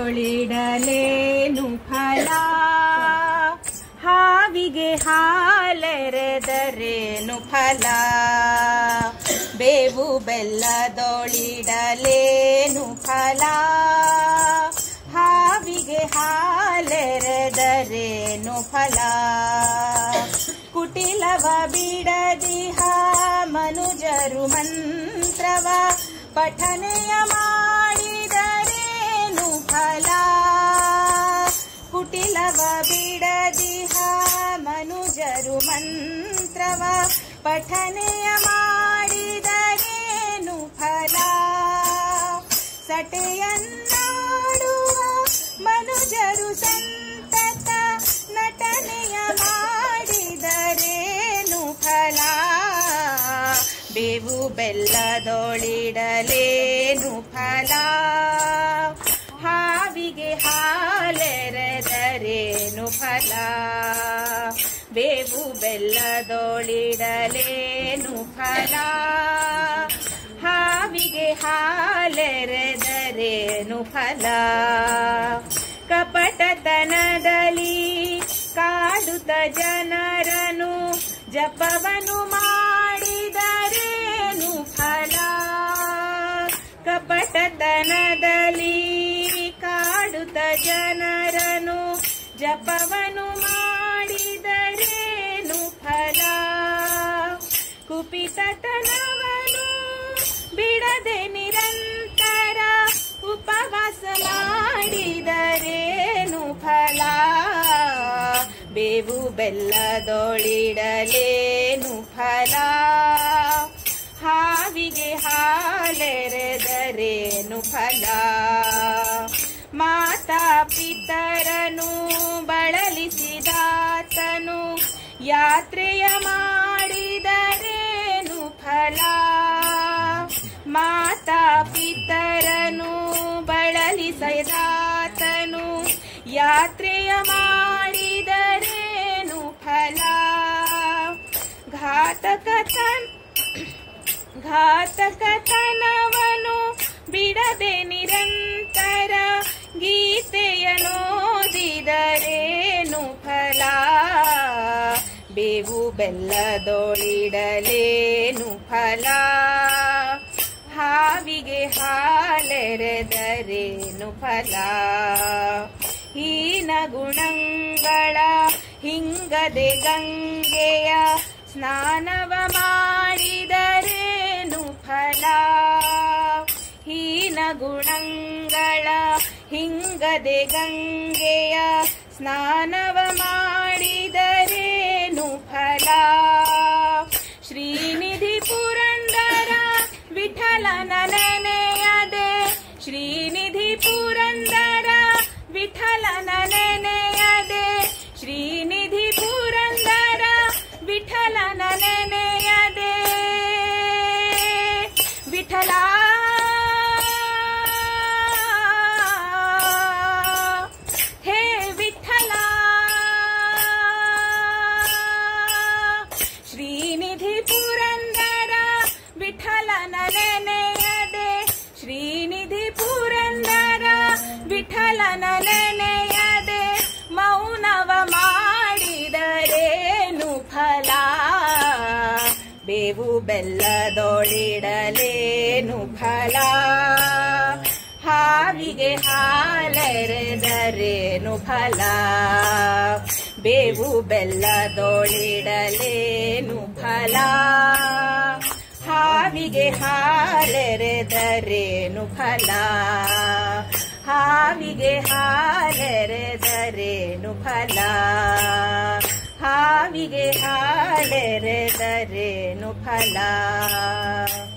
ಬೆಲ್ಲದೊಳಿಡಲೇನು ಫಲ ಹಾವಿಗೆ ಹಾಲೆರೆದರೇನು ಫಲ ಬೇವು ಬೆಲ್ಲದೊಳಿಡಲೇನು ಫಲ ಹಾವಿಗೆ ಹಾಲೆರೆದರೇನು ಫಲ ಕುಟಿಲವ ಬಿಡದಿಹ ಮನುಜರು ಮಂತ್ರವ ಪಠನೆಯ ಮಾಡಿದರೇನು ಫಲ ಕುಟಿಲವ ಬಿಡದಿಹ ಮನುಜರು ಮಂತ್ರವ ಪಠನೆಯ ಮಾಡಿದರೇನು ಫಲ ಸಟೆಯನ್ನಾಡುವ ಮನುಜರು ಸಂತತ ನಟನೆಯ ಮಾಡಿದರೇನು ಫಲ ಬೇವು ಬೆಲ್ಲದೊಳಿಡಲೇನು ಫಲ ಹಾವಿಗೆ ಹಾಲೆರೆದರೇನು ಫಲ ಬೇವು ಬೆಲ್ಲದೊಳಿಡಲೇನು ಫಲ ಹಾವಿಗೆ ಹಾಲೆರೆದರೇನು ಫಲ ಕಪಟತನದಲ್ಲಿ ಕಾಡುತ್ತ ಜನರನು ಜಪವನು ಮಾಡಿದರೇನು ಫಲ ಕಪಟತನದಲ್ಲಿ ಕಾಡುತ್ತ ಜನರನು ಜಪವನು ಮಾಡಿದರೇನು ಫಲ ಕುಪಿತತನವನು ಬಿಡದೆ ನಿರಂತರ ಉಪವಾಸ ಮಾಡಿದರೇನು ಫಲ ಬೇವು ಬೆಲ್ಲದೊಳಿಡಲೇನು ಫಲ ಹಾವಿಗೆ ಹಾಲೆರೆದರೇನು ಫಲ ಮಾತಾ ಪಿತರನು ಬಳಲಿಸಿದಾತನು ಯಾತ್ರೆಯ ಮಾಡಿದರೇನು ಫಲ ಮಾತಾ ಪಿತರನು ಬಳಲಿಸಿದಾತನು ಯಾತ್ರೆಯ ಮಾಡಿದರೇನು ಫಲ ಘಾತಕತನ್ ಘಾತಕತನವನು ಬಿಡದೆ ನಿರಂತರ ಗೀತೆಯ ನೋದಿದರೇನು ಫಲ ಬೇವು ಬೆಲ್ಲದೊಳಿಡಲೇನು ಫಲ ಹಾವಿಗೆ ಹಾಲೆರೆದರೇನು ಫಲ ಹೀನ ಗುಣಗಳ ಹಿಂಗದೆ ಗಂಗೆಯ ಸ್ನಾನವ ಮಾಡಿದರೇನು ಫಲ ಹೀನ ಗುಣಗಳ ಹಿಂಗದೆ ಗಂಗೆಯ ಸ್ನಾನವ ಮಾಡಿದರೇನು ಫಲ ಶ್ರೀನಿಧಿ ಪುರಂದರ ವಿಠಲನ ನೆನೆಯದೆ ಶ್ರೀನಿಧಿ ಪುರಂದರ ವಿಠಲನ ನೆನೆಯದೆ ಶ್ರೀನಿಧಿ ಪುರಂದರ ವಿಠಲನ ನೆನೆಯದೆ ವಿಠಲ ಹೇ ವಿಠಲ ಶ್ರೀನಿಧಿ ಪುರಂದರ ವಿಠಲನ ನೆನೆಯದೆ ಶ್ರೀನಿಧಿ ಪುರಂದರ ವಿಠಲನ ನೆನೆಯದೆ ಮೌನವ ಮಾಡಿದರೇನು ಫಲ ಬೇವು ಬೆಲ್ಲದೊಳಿಡಲೇನು ಫಲ ಹಾವಿಗೆ ಹಾಲೆರೆದರೇನು ಫಲ ಬೇವು ಬೆಲ್ಲದೊಳಿಡಲೇನು ಫಲ ಹಾವಿಗೆ ಹಾಲೆರೆದರೇನು ಫಲ ಹಾವಿಗೆ ಹಾಲೆರೆದರೇನು ಫಲ ಹಾವಿಗೆ ಹಾಲೆರೆದರೇನು ಫಲ